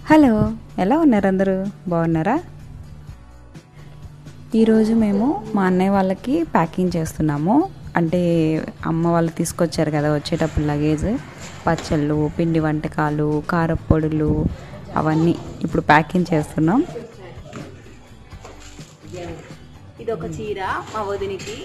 Hello ఎలా ఉన్నారు అందరూ బాగున్నారా ఈరోజు మేము మా అన్నయ్య వాళ్ళకి ప్యాకింగ్ చేస్తున్నాము అంటే అమ్మ వాళ్ళు తీసుకొచ్చారు కదా వచ్చేటప్పుడు లగేజ్ పచ్చళ్ళు పిండి వంటకాలు కారపొడులు అవన్నీ ఇప్పుడు ప్యాకింగ్ చేస్తున్నాం ఇది ఒక చీర మా వదినికి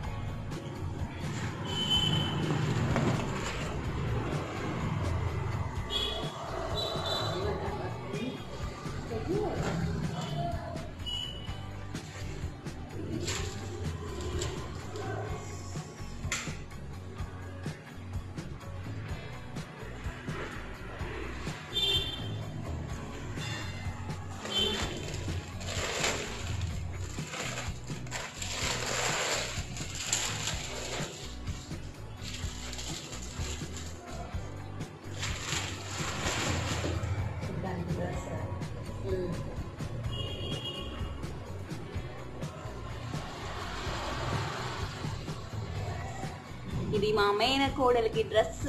ఇది మా అమ్మైన కోడలికి డ్రెస్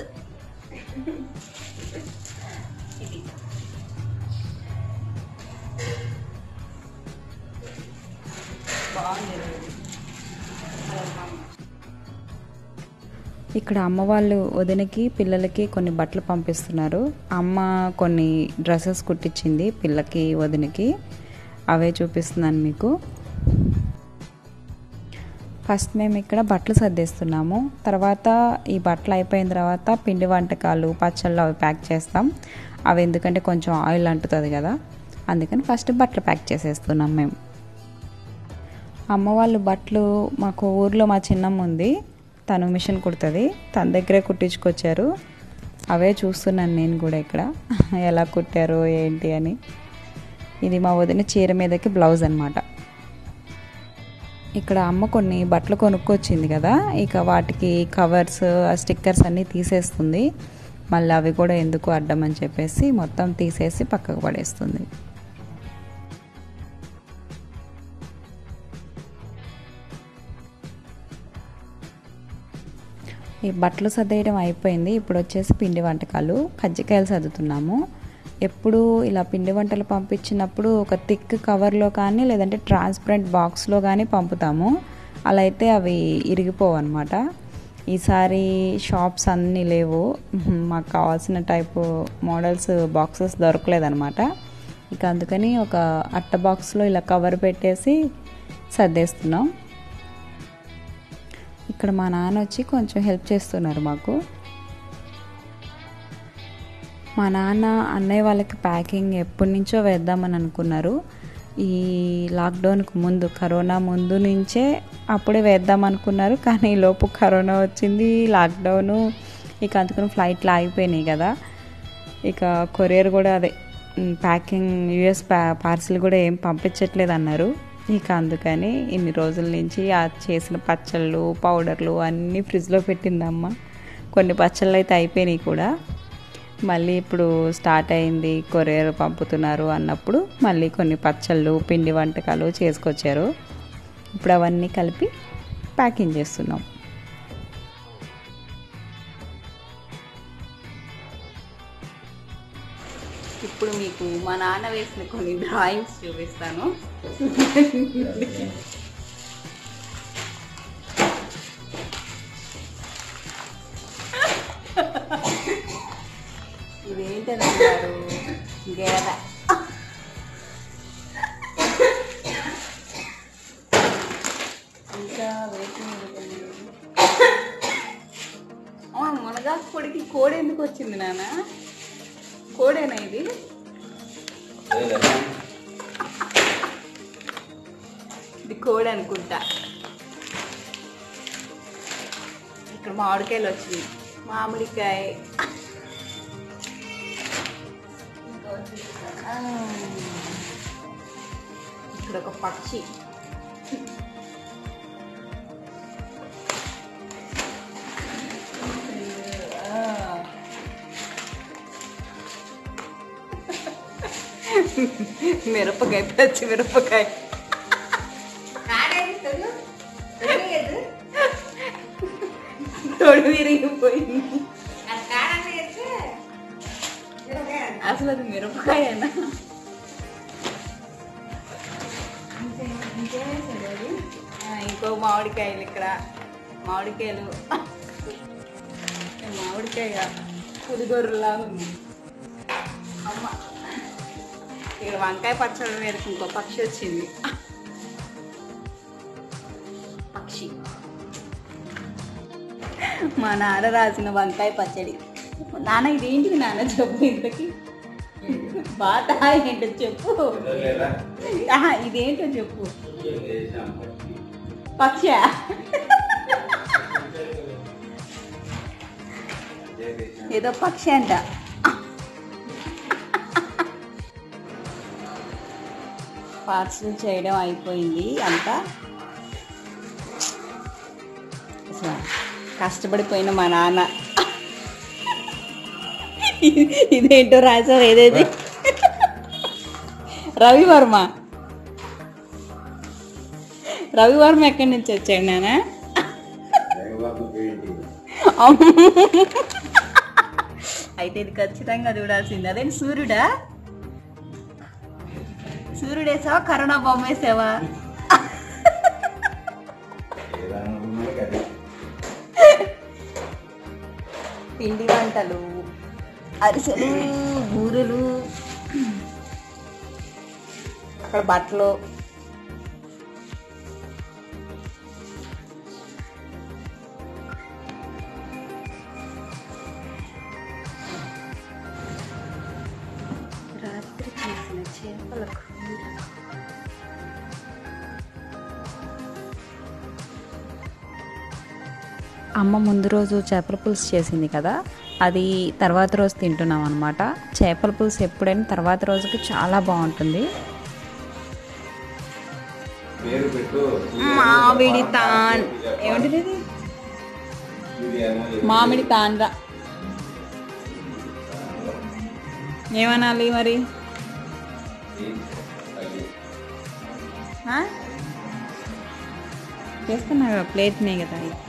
ఇది బాగుంది ఇక్కడ అమ్మ వాళ్ళు వదినకి పిల్లలకి కొన్ని బట్టలు పంపిస్తున్నారు అమ్మ కొన్ని డ్రెస్సెస్ కుట్టించింది పిల్లకి వదినకి అవే చూపిస్తున్నాను మీకు ఫస్ట్ మేము ఇక్కడ బట్టలు సర్దేస్తున్నాము తర్వాత ఈ బట్టలు అయిపోయిన తర్వాత పిండి వంటకాలు పచ్చళ్ళు అవి ప్యాక్ చేస్తాం అవి ఎందుకంటే కొంచెం ఆయిల్ అంటుతుంది కదా అందుకని ఫస్ట్ బట్టలు ప్యాక్ చేసేస్తున్నాం మేము అమ్మ వాళ్ళు బట్టలు మాకు ఊర్లో మా చిన్నమ్మ ఉంది తను మిషన్ కుడుతుంది తన దగ్గరే కుట్టించుకొచ్చారు అవే చూస్తున్నాను నేను కూడా ఇక్కడ ఎలా కుట్టారు ఏంటి అని ఇది మా వదిన చీర మీదకి బ్లౌజ్ అనమాట ఇక్కడ అమ్మ కొన్ని బట్టలు కొనుక్కొచ్చింది కదా ఇక వాటికి కవర్స్ ఆ స్టిక్కర్స్ అన్నీ తీసేస్తుంది మళ్ళీ అవి కూడా ఎందుకు అడ్డం అని చెప్పేసి మొత్తం తీసేసి పక్కకు పడేస్తుంది ఈ బట్టలు సర్దేయడం అయిపోయింది ఇప్పుడు వచ్చేసి పిండి వంటకాలు కజ్జికాయలు సర్దుతున్నాము ఎప్పుడు ఇలా పిండి వంటలు పంపించినప్పుడు ఒక థిక్ కవర్లో కానీ లేదంటే ట్రాన్స్పరెంట్ బాక్స్లో కానీ పంపుతాము అలా అయితే అవి ఇరిగిపోవు అనమాట ఈసారి షాప్స్ అన్నీ లేవు మాకు కావాల్సిన టైపు మోడల్స్ బాక్సెస్ దొరకలేదనమాట ఇక అందుకని ఒక అట్ట బాక్స్లో ఇలా కవర్ పెట్టేసి సర్దేస్తున్నాం ఇక్కడ మా నాన్న వచ్చి కొంచెం హెల్ప్ చేస్తున్నారు మాకు మా నాన్న అన్నయ్య వాళ్ళకి ప్యాకింగ్ ఎప్పటి నుంచో వేద్దామని అనుకున్నారు ఈ లాక్డౌన్కి ముందు కరోనా ముందు నుంచే అప్పుడే వేద్దాం అనుకున్నారు కానీ ఈ లోపు కరోనా వచ్చింది లాక్డౌను ఇక అందుకని ఫ్లైట్లు ఆగిపోయినాయి కదా ఇక కొరియర్ కూడా అదే ప్యాకింగ్ యుఎస్ పా పార్సిల్ కూడా ఏం పంపించట్లేదు అన్నారు ఇక అందుకని ఇన్ని రోజుల నుంచి ఆ చేసిన పచ్చళ్ళు పౌడర్లు అన్నీ ఫ్రిడ్జ్లో పెట్టిందమ్మ కొన్ని పచ్చళ్ళు అయితే అయిపోయినాయి కూడా మళ్ళీ ఇప్పుడు స్టార్ట్ అయింది కొరియర్ పంపుతున్నారు అన్నప్పుడు మళ్ళీ కొన్ని పచ్చళ్ళు పిండి వంటకాలు చేసుకొచ్చారు ఇప్పుడు అవన్నీ కలిపి ప్యాకింగ్ చేస్తున్నాం ఇప్పుడు మీకు మా నాన్న వేసిన కొన్ని డ్రాయింగ్స్ చూపిస్తాను ఇదేంటని అంటారు గేద ఇంకా వెయిటింగ్ మునగాకు పొడికి కోడి ఎందుకు వచ్చింది నాన్న కోడేనా ఇది ఇది కోడి అనుకుంటా ఇక్కడ మామిడికాయలు వచ్చింది మామిడికాయ ఇంకా వచ్చేసి, ఆ, ఇక్కడ ఒక పక్షి ఆ. మిరపకాయ పచ్చి మిరపకాయ తొడి విరిగిపోయింది అసలు అది మిరపకాయనా ఆ, ఇంకో మామిడికాయలు ఇక్కడ మామిడికాయలు ఈ మామిడికాయ పులిగొర్రులా ఉంది అమ్మ ఇక్కడ వంకాయ పచ్చడి మీదకి ఇంకో పక్షి వచ్చింది పక్షి మా నాన్న రాసిన వంకాయ పచ్చడి నాన్న ఇదేంటిది నాన్న చెప్పు ఇంతకి బాత ఏంటో చెప్పు ఆహా, ఇదేంటో చెప్పు పక్ష ఏదో పక్షి అంట పార్సల్ చేయడం అయిపోయింది అంతా అసలు కష్టపడిపోయిన మా నాన్న ఇది- ఇదేంటో రాసావు ఏదేది రవివర్మ రవివర్మ ఎక్కడి నుంచి వచ్చాడు నాన్న అయితే ఇది ఖచ్చితంగా చూడాల్సింది అదేంటి సూర్యుడా సూర్యుడేసావా కరోనా బొమ్మ వేసావా పిండి వంటలు అరిసెలు బూరెలు అక్కడ బట్టలు రాత్రి చేసిన చేపల కూర అమ్మ ముందు రోజు చేపల పులుసు చేసింది కదా అది తర్వాత రోజు తింటున్నాం అనమాట చేపల పులుసు ఎప్పుడైనా తర్వాత రోజుకి చాలా బాగుంటుంది పేరు పెట్టు మామిడి తాన్ ఏమిటిది ఇది మామిడి తాండ్ర ఏమనాలి మరి ఆ? చేస్తున్నా కదా ప్లేట్నే కదా ఇది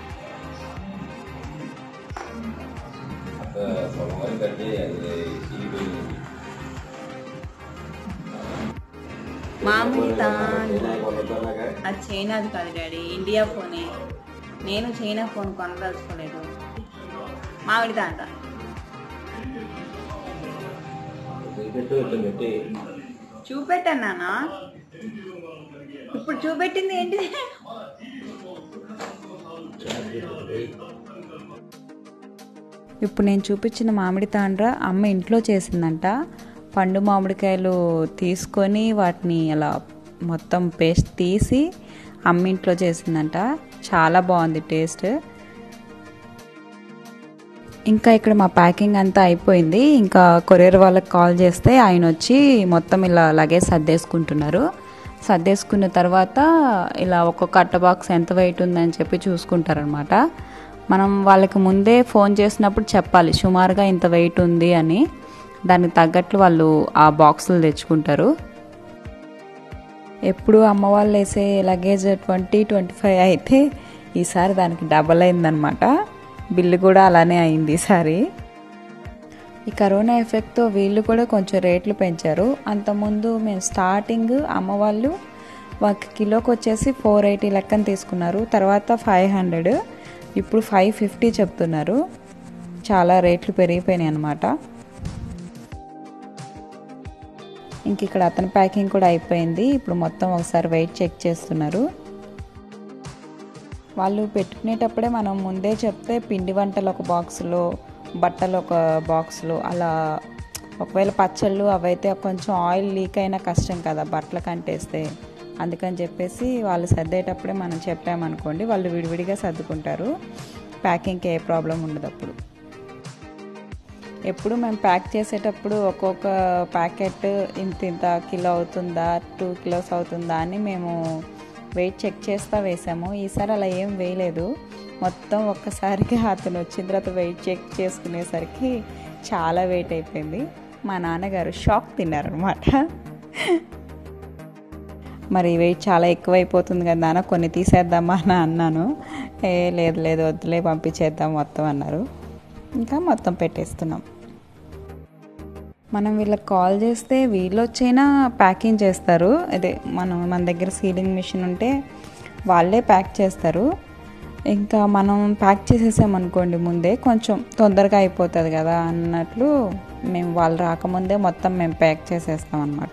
సోమవారం కట్టి అది చీలిపోయింది. మామిడి తాండ్ర కొనుక్కోలేక అది చైనాది కాదు డాడీ ఇండియా ఫోనే నేను చైనా ఫోన్ కొనదలుచుకోలేదు మామిడి తాండ్ర ఇది పెట్టు ఇట్లా పెట్టి చూపెట్టాను నాన్న ఇప్పుడు చూపెట్టింది ఏంటిది ఇప్పుడు నేను చూపించిన మామిడి తాండ్ర అమ్మ ఇంట్లో చేసిందంట పండు మామిడికాయలు తీసుకొని వాటిని అలా మొత్తం పేస్ట్ తీసి అమ్మ ఇంట్లో చేసిందంట చాలా బాగుంది టేస్ట్ ఇంకా ఇక్కడ మా ప్యాకింగ్ అంతా అయిపోయింది ఇంకా కొరియర్ వాళ్ళకి కాల్ చేస్తే ఆయన వచ్చి మొత్తం ఇలా లగేజ్ సర్దేసుకుంటున్నారు సర్దేసుకున్న తర్వాత ఇలా ఒక్కొక్క అట్ట బాక్స్ ఎంత వెయిట్ ఉందని చెప్పి చూసుకుంటారనమాట మనం వాళ్ళకి ముందే ఫోన్ చేసినప్పుడు చెప్పాలి సుమారుగా ఇంత వెయిట్ ఉంది అని దానికి తగ్గట్లు వాళ్ళు ఆ బాక్సులు తెచ్చుకుంటారు ఎప్పుడు అమ్మ వాళ్ళు వేసే లగేజ్ ట్వంటీ ట్వంటీ ఫైవ్ అయితే ఈసారి దానికి డబల్ అయిందనమాట బిల్లు కూడా అలానే అయింది ఈసారి ఈ కరోనా ఎఫెక్ట్తో వీళ్ళు కూడా కొంచెం రేట్లు పెంచారు అంతకుముందు మేము స్టార్టింగ్ అమ్మ వాళ్ళు ఒక కిలోకి వచ్చేసి ఫోర్ ఎయిటీ లెక్కన తీసుకున్నారు తర్వాత ఫైవ్ హండ్రెడ్ ఇప్పుడు ఫైవ్ ఫిఫ్టీ చెప్తున్నారు చాలా రేట్లు పెరిగిపోయినాయి అనమాట ఇంక ఇక్కడ అతని ప్యాకింగ్ కూడా అయిపోయింది ఇప్పుడు మొత్తం ఒకసారి వెయిట్ చెక్ చేస్తున్నారు వాళ్ళు పెట్టుకునేటప్పుడే మనం ముందే చెప్తే పిండి వంటలు ఒక బాక్స్లో బట్టలు ఒక బాక్స్లో అలా ఒకవేళ పచ్చళ్ళు అవైతే కొంచెం ఆయిల్ లీక్ అయినా కష్టం కదా బట్టలు కంటేస్తే అందుకని చెప్పేసి వాళ్ళు సర్దేటప్పుడే మనం చెప్పామనుకోండి వాళ్ళు విడివిడిగా సర్దుకుంటారు ప్యాకింగ్కి ఏ ప్రాబ్లం ఉండదు అప్పుడు ఎప్పుడు మేము ప్యాక్ చేసేటప్పుడు ఒక్కొక్క ప్యాకెట్ ఇంత ఇంత కిలో అవుతుందా టూ కిలోస్ అవుతుందా అని మేము వెయిట్ చెక్ చేస్తా వేసాము ఈసారి అలా ఏం వేయలేదు మొత్తం ఒక్కసారిగా అతను వచ్చిన తర్వాత వెయిట్ చెక్ చేసుకునేసరికి చాలా వెయిట్ అయిపోయింది మా నాన్నగారు షాక్ తిన్నారనమాట మరి వెయిట్ చాలా ఎక్కువైపోతుంది కదా నాన్న కొన్ని తీసేద్దామా అని అన్నాను ఏ లేదు లేదు వద్దులే పంపించేద్దాం మొత్తం అన్నారు ఇంకా మొత్తం పెట్టేస్తున్నాం మనం వీళ్ళకి కాల్ చేస్తే వీళ్ళు వచ్చైనా ప్యాకింగ్ చేస్తారు అదే మనం మన దగ్గర సీలింగ్ మిషన్ ఉంటే వాళ్ళే ప్యాక్ చేస్తారు ఇంకా మనం ప్యాక్ చేసేసామనుకోండి ముందే కొంచెం తొందరగా అయిపోతుంది కదా అన్నట్లు మేము వాళ్ళు రాకముందే మొత్తం మేము ప్యాక్ చేసేస్తాం అనమాట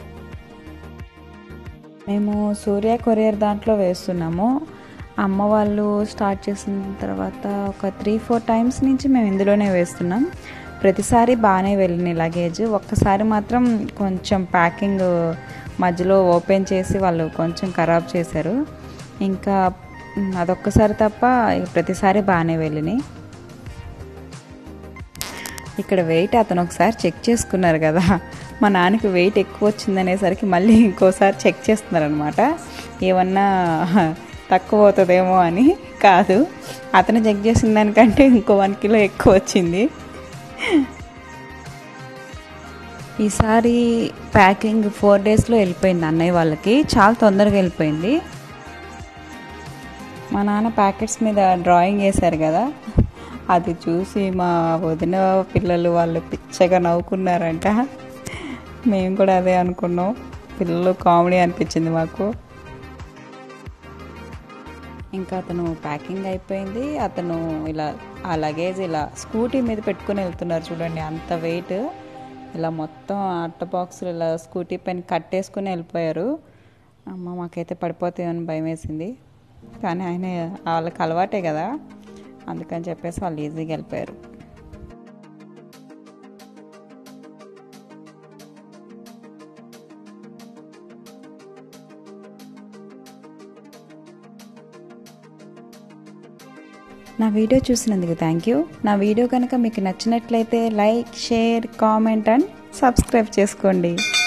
మేము సూర్య కొరియర్ దాంట్లో వేస్తున్నాము అమ్మ వాళ్ళు స్టార్ట్ చేసిన తర్వాత ఒక త్రీ ఫోర్ టైమ్స్ నుంచి మేము ఇందులోనే వేస్తున్నాం ప్రతిసారి బాగానే వెళ్ళినాయి లగేజ్ ఒక్కసారి మాత్రం కొంచెం ప్యాకింగ్ మధ్యలో ఓపెన్ చేసి వాళ్ళు కొంచెం ఖరాబ్ చేశారు ఇంకా మ్, అదొక్కసారి తప్ప ప్రతిసారి బాగానే వెళ్ళినాయి ఇక్కడ వెయిట్ అతను ఒకసారి చెక్ చేసుకున్నారు కదా మా నాన్నకి వెయిట్ ఎక్కువ వచ్చిందనేసరికి మళ్ళీ ఇంకోసారి చెక్ చేస్తున్నారనమాట ఏమన్నా తక్కువ అవుతుందేమో అని కాదు అతను చెక్ చేసిన దానికంటే ఇంకో వన్ కిలో ఎక్కువ వచ్చింది ఈసారి ప్యాకింగ్ ఫోర్ డేస్లో వెళ్ళిపోయింది అన్నయ్య వాళ్ళకి చాలా తొందరగా వెళ్ళిపోయింది మా నాన్న ప్యాకెట్స్ మీద డ్రాయింగ్ వేశారు కదా అది చూసి మా వదిన పిల్లలు వాళ్ళు పిచ్చగా నవ్వుకున్నారంట మేము కూడా అదే అనుకున్నాం పిల్లలు కామెడీ అనిపించింది మాకు ఇంకా అతను ప్యాకింగ్ అయిపోయింది అతను ఇలా ఆ లగేజ్ ఇలా స్కూటీ మీద పెట్టుకుని వెళ్తున్నారు చూడండి అంత వెయిట్ ఇలా మొత్తం అట్ట బాక్సులు ఇలా స్కూటీ పైన కట్టేసుకుని వెళ్ళిపోయారు అమ్మ మాకైతే పడిపోతాయని భయం వేసింది కానీ ఆయన వాళ్ళకి అలవాటే కదా అందుకని చెప్పేసి వాళ్ళు ఈజీగా వెళ్ళిపోయారు నా వీడియో చూసినందుకు థ్యాంక్ యూ నా వీడియో కనుక మీకు నచ్చినట్లయితే like share comment and subscribe చేసుకోండి